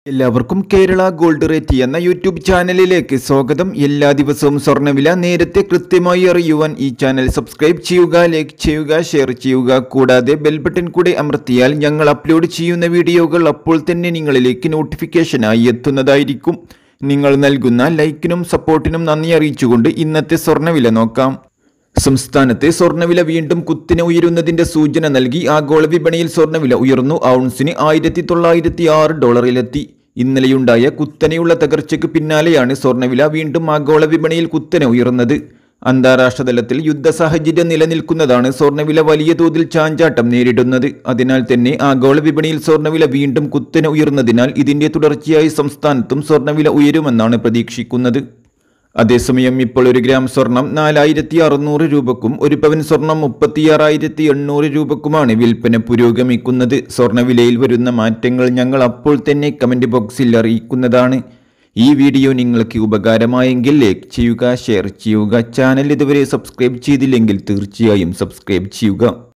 എല്ലാവർക്കും Kerala gold rate എന്ന YouTube ചാനലിലേക്ക് സ്വാഗതം എല്ലാ ദിവസവും സ്വർണ്ണവില നേരത്തെ കൃത്യമായി അറിയുവാൻ ഈ ചാനൽ സബ്സ്ക്രൈബ് ചെയ്യുക ലൈക്ക് ചെയ്യുക ഷെയർ ചെയ്യുക കൂടാതെ ബെൽ ബട്ടൺ കൂടെ അമർത്തിയാൽ ഞങ്ങൾ അപ്ലോഡ് ചെയ്യുന്ന വീഡിയോകൾ അപ്പോൾ തന്നെ നിങ്ങളിലേക്ക് നോട്ടിഫിക്കേഷനായി എത്തുന്നതായിരിക്കും നിങ്ങൾ നൽകുന്ന ലൈക്കിനും സപ്പോർട്ടിനും നന്ദി അറിയിച്ചുകൊണ്ട് ഇന്നത്തെ സ്വർണ്ണവില നോക്കാം സംസ്ഥാനത്തെ സ്വർണ്ണവില വീണ്ടും കുത്തിനെ ഉയരുന്നതിന്റെ സൂചന നൽകി ആഗോള വിപണിയിൽ സ്വർണ്ണവില ഉയർന്നു ഔൺസിന് ആയിരത്തി തൊള്ളായിരത്തി ആറ് ഡോളറിലെത്തി ഇന്നലെയുണ്ടായ കുത്തനെയുള്ള തകർച്ചയ്ക്ക് പിന്നാലെയാണ് സ്വർണ്ണവില വീണ്ടും ആഗോള വിപണിയിൽ കുത്തനെ ഉയർന്നത് അന്താരാഷ്ട്ര തലത്തിൽ യുദ്ധ സാഹചര്യം നിലനിൽക്കുന്നതാണ് സ്വർണ്ണവില വലിയ തോതിൽ ചാഞ്ചാട്ടം നേരിടുന്നത് അതിനാൽ തന്നെ ആഗോള വിപണിയിൽ സ്വർണ്ണവില വീണ്ടും കുത്തനെ ഉയർന്നതിനാൽ ഇതിന്റെ തുടർച്ചയായി സംസ്ഥാനത്തും സ്വർണ്ണവില ഉയരുമെന്നാണ് പ്രതീക്ഷിക്കുന്നത് അതേസമയം ഇപ്പോൾ ഒരു ഗ്രാം സ്വർണം നാലായിരത്തി അറുന്നൂറ് രൂപക്കും ഒരു പവൻ സ്വർണം മുപ്പത്തിയാറായിരത്തി എണ്ണൂറ് രൂപക്കുമാണ് വിൽപ്പന പുരോഗമിക്കുന്നത് സ്വർണ്ണവിലയിൽ വരുന്ന മാറ്റങ്ങൾ ഞങ്ങൾ അപ്പോൾ തന്നെ കമൻറ്റ് ബോക്സിൽ അറിയിക്കുന്നതാണ് ഈ വീഡിയോ നിങ്ങൾക്ക് ഉപകാരമായെങ്കിൽ ലൈക്ക് ചെയ്യുക ഷെയർ ചെയ്യുക ചാനൽ ഇതുവരെ സബ്സ്ക്രൈബ് ചെയ്തില്ലെങ്കിൽ തീർച്ചയായും സബ്സ്ക്രൈബ് ചെയ്യുക